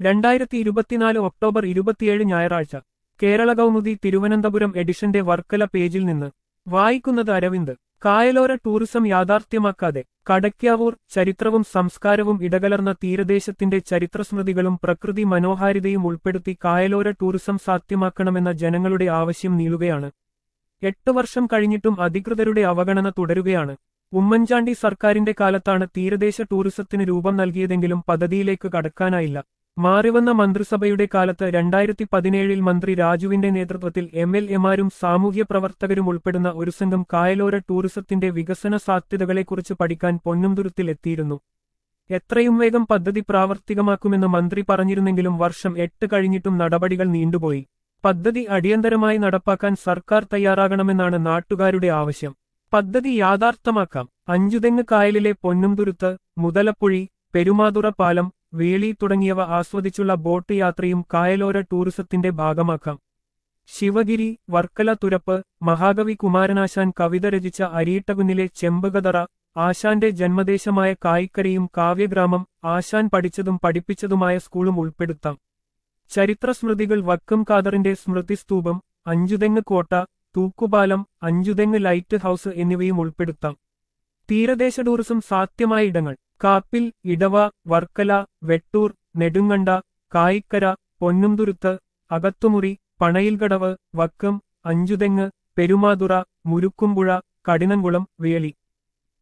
രണ്ടായിരത്തി ഇരുപത്തിനാല് ഒക്ടോബർ ഇരുപത്തിയേഴ് ഞായറാഴ്ച കേരള കൗമുദി തിരുവനന്തപുരം എഡിഷന്റെ വർക്കല പേജിൽ നിന്ന് വായിക്കുന്നത് അരവിന്ദ് കായലോര ടൂറിസം യാഥാർത്ഥ്യമാക്കാതെ കടയ്ക്കാവൂർ ചരിത്രവും സംസ്കാരവും ഇടകലർന്ന തീരദേശത്തിന്റെ ചരിത്രസ്മൃതികളും പ്രകൃതി മനോഹാരിതയും ഉൾപ്പെടുത്തി കായലോര ടൂറിസം സാധ്യമാക്കണമെന്ന ജനങ്ങളുടെ ആവശ്യം നീളുകയാണ് എട്ട് വർഷം കഴിഞ്ഞിട്ടും അധികൃതരുടെ അവഗണന തുടരുകയാണ് ഉമ്മൻചാണ്ടി സർക്കാരിന്റെ കാലത്താണ് തീരദേശ ടൂറിസത്തിന് രൂപം നൽകിയതെങ്കിലും പദ്ധതിയിലേക്ക് കടക്കാനായില്ല മാറിവന്ന മന്ത്രിസഭയുടെ കാലത്ത് രണ്ടായിരത്തി പതിനേഴിൽ മന്ത്രി രാജുവിന്റെ നേതൃത്വത്തിൽ എം എൽ എമാരും സാമൂഹ്യ പ്രവർത്തകരും ഉൾപ്പെടുന്ന ഒരു സംഘം കായലോര ടൂറിസത്തിന്റെ വികസന സാധ്യതകളെക്കുറിച്ച് പഠിക്കാൻ പൊന്നുംതുരുത്തിൽ എത്തിയിരുന്നു എത്രയും വേഗം പദ്ധതി പ്രാവർത്തികമാക്കുമെന്ന് മന്ത്രി പറഞ്ഞിരുന്നെങ്കിലും വർഷം എട്ട് കഴിഞ്ഞിട്ടും നടപടികൾ നീണ്ടുപോയി പദ്ധതി അടിയന്തരമായി നടപ്പാക്കാൻ സർക്കാർ തയ്യാറാകണമെന്നാണ് നാട്ടുകാരുടെ ആവശ്യം പദ്ധതി യാഥാർത്ഥ്യമാക്കാം അഞ്ചുതെങ്ങ് കായലിലെ പൊന്നുംതുരുത്ത് മുതലപ്പുഴി പെരുമാതുറ പാലം വേളി തുടങ്ങിയവ ആസ്വദിച്ചുള്ള ബോട്ട് യാത്രയും കായലോര ടൂറിസത്തിന്റെ ഭാഗമാക്കാം ശിവഗിരി വർക്കല തുരപ്പ് മഹാകവി കുമാരനാശാൻ കവിത രചിച്ച അരിയിട്ടകുന്നിലെ ചെമ്പകതറ ആശാന്റെ ജന്മദേശമായ കായിക്കരയും കാവ്യഗ്രാമം ആശാൻ പഠിച്ചതും പഠിപ്പിച്ചതുമായ സ്കൂളും ഉൾപ്പെടുത്താം ചരിത്രസ്മൃതികൾ വക്കം ഖാദറിന്റെ സ്മൃതിസ്തൂപം അഞ്ചുതെങ്ങ് കോട്ട തൂക്കുപാലം അഞ്ചുതെങ്ങ് ലൈറ്റ് ഹൌസ് എന്നിവയും ഉൾപ്പെടുത്താം തീരദേശ ടൂറിസം സാധ്യമായ ഇടങ്ങൾ കാപ്പിൽ ഇടവ വർക്കല വെട്ടൂർ നെടുങ്കണ്ട കായിക്കര പൊന്നുംതുരുത്ത് അകത്തുമുറി പണയിൽകടവ് വക്കം അഞ്ചുതെങ്ങ് പെരുമാതുറ മുരുക്കുംപുഴ കടിനംകുളം വേളി